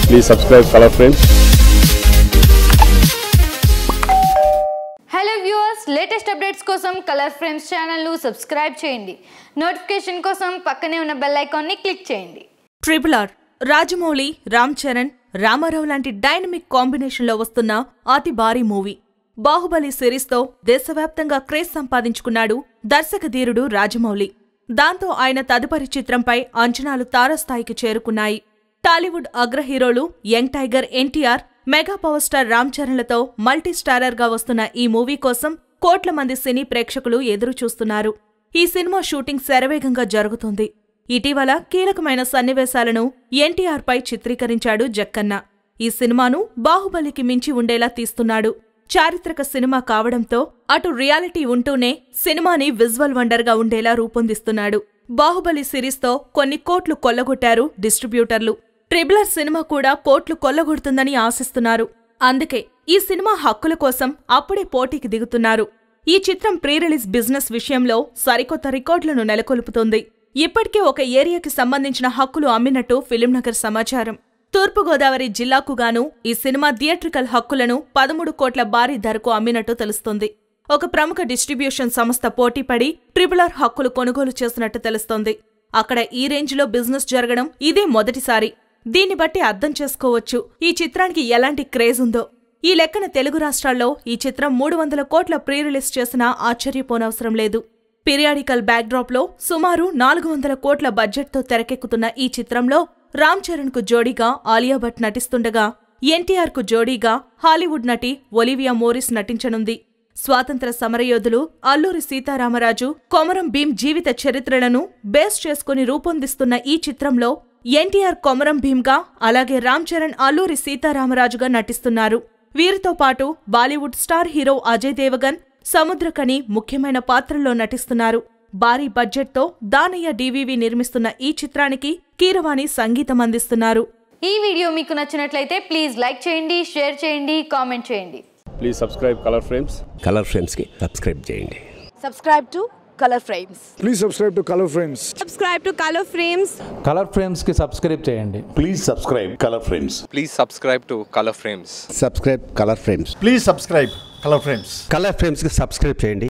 Please subscribe Color Frames. Hello viewers latest updates కోసం Color Frames ఛానల్ను subscribe చేయండి notification కోసం పక్కనే ఉన్న బెల్ ఐకాన్ని క్లిక్ చేయండి ట్రిపుల్ ఆర్ రాజమౌళి రామ్ చరణ్ రామారావు లాంటి డైనమిక్ కాంబినేషన్లో వస్తున్న అతి భారీ మూవీ బాహుబలి సిరీస్తో దేశవ్యాప్తంగా క్రేజ్ సంపాదించుకున్నాడు దర్శక ధీరుడు రాజమౌళి దాంతో ఆయన తదుపరి చిత్రంపై అంచనాలు తారస్థాయికి చేరుకున్నాయి టాలీవుడ్ అగ్ర హీరోలు young tiger NTR mega power star Ram చరణ్లతో మల్టీ స్టారర్గా వస్తున్న ఈ మూవీ కోసం కోట్ల మంది సినీ ప్రేక్షకులు ఎదురు చూస్తున్నారు ఈ సినిమా షూటింగ్ శరవేగంగా జరుగుతుంది ఇటీవల కీలకమైన సన్నివేశాలను ఎన్టీఆర్ పై చిత్రీకరించాడు జక్కన్న ఈ సినిమాను బాహుబలికి మించి ఉండేలా తీస్తున్నాడు చారిత్రక సినిమా కావడంతో అటు రియాలిటీ ఉంటూనే సినిమాని విజువల్ వండర్గా ఉండేలా రూపొందిస్తున్నాడు బాహుబలి సిరీస్తో కొన్ని కోట్లు కొల్లగొట్టారు డిస్ట్రిబ్యూటర్లు ట్రిబులర్ సినిమా కూడా కోట్లు కొల్లగొడుతుందని ఆశిస్తున్నారు అందుకే ఈ సినిమా హక్కుల కోసం అప్పుడే పోటీకి దిగుతున్నారు ఈ చిత్రం ప్రీ రిలీజ్ బిజినెస్ విషయంలో సరికొత్త రికార్డులను నెలకొల్పుతోంది ఇప్పటికే ఒక ఏరియాకి సంబంధించిన హక్కులు అమ్మినట్టు ఫిలిం నగర్ సమాచారం తూర్పుగోదావరి జిల్లాకు గాను ఈ సినిమా థియేట్రికల్ హక్కులను పదమూడు కోట్ల భారీ ధరకు అమ్మినట్టు తెలుస్తోంది ఒక ప్రముఖ డిస్ట్రిబ్యూషన్ సంస్థ పోటీపడి ట్రిపులర్ హక్కులు కొనుగోలు చేసినట్టు తెలుస్తోంది అక్కడ ఈ రేంజ్లో బిజినెస్ జరగడం ఇదే మొదటిసారి దీన్ని బట్టి అర్థం చేసుకోవచ్చు ఈ చిత్రానికి ఎలాంటి క్రేజ్ ఉందో ఈ లెక్కన తెలుగు రాష్ట్రాల్లో ఈ చిత్రం మూడు వందల కోట్ల ప్రీ రిలీజ్ చేసినా ఆశ్చర్యపోనవసరం లేదు పీరియాడికల్ బ్యాక్డ్రాప్లో సుమారు నాలుగు వందల కోట్ల బడ్జెట్తో తెరకెక్కుతున్న ఈ చిత్రంలో రామ్ చరణ్కు జోడీగా ఆలియా భట్ నటిస్తుండగా ఎన్టీఆర్కు జోడీగా హాలీవుడ్ నటి ఒలివియా మోరిస్ నటించనుంది స్వాతంత్ర సమరయోధులు అల్లూరి సీతారామరాజు కొమరం భీం జీవిత చరిత్రలను బేస్ చేసుకుని రూపొందిస్తున్న ఈ చిత్రంలో ఎన్టీఆర్ కొమరం భీమ్గా అలాగే రామ్ చరణ్ అల్లూరి సీతారామరాజుగా నటిస్తున్నారు వీరితో పాటు బాలీవుడ్ స్టార్ హీరో అజయ్ దేవగన్ సముద్రకని ముఖ్యమైన పాత్రల్లో నటిస్తున్నారు భారీ బడ్జెట్తో దానయ్య డీవీవీ నిర్మిస్తున్న ఈ చిత్రానికి కీరవాణి సంగీతం అందిస్తున్నారు ఈ వీడియో మీకు నచ్చినట్లయితే ప్లీజ్ లైక్ చేయండి షేర్ చేయండి కామెంట్ చేయండి Please subscribe Color Frames. Color ఫ్రేమ్స్కి సబ్స్క్రైబ్ చేయండి subscribe to color frames Please subscribe to Color Frames. subscribe to color frames Color ఫ్రేమ్స్కి సబ్స్క్రైబ్ చేయండి Please subscribe Color Frames. Please subscribe to Color Frames. Subscribe Color Frames Please subscribe Color Frames. Color ఫ్రేమ్స్కి subscribe చేయండి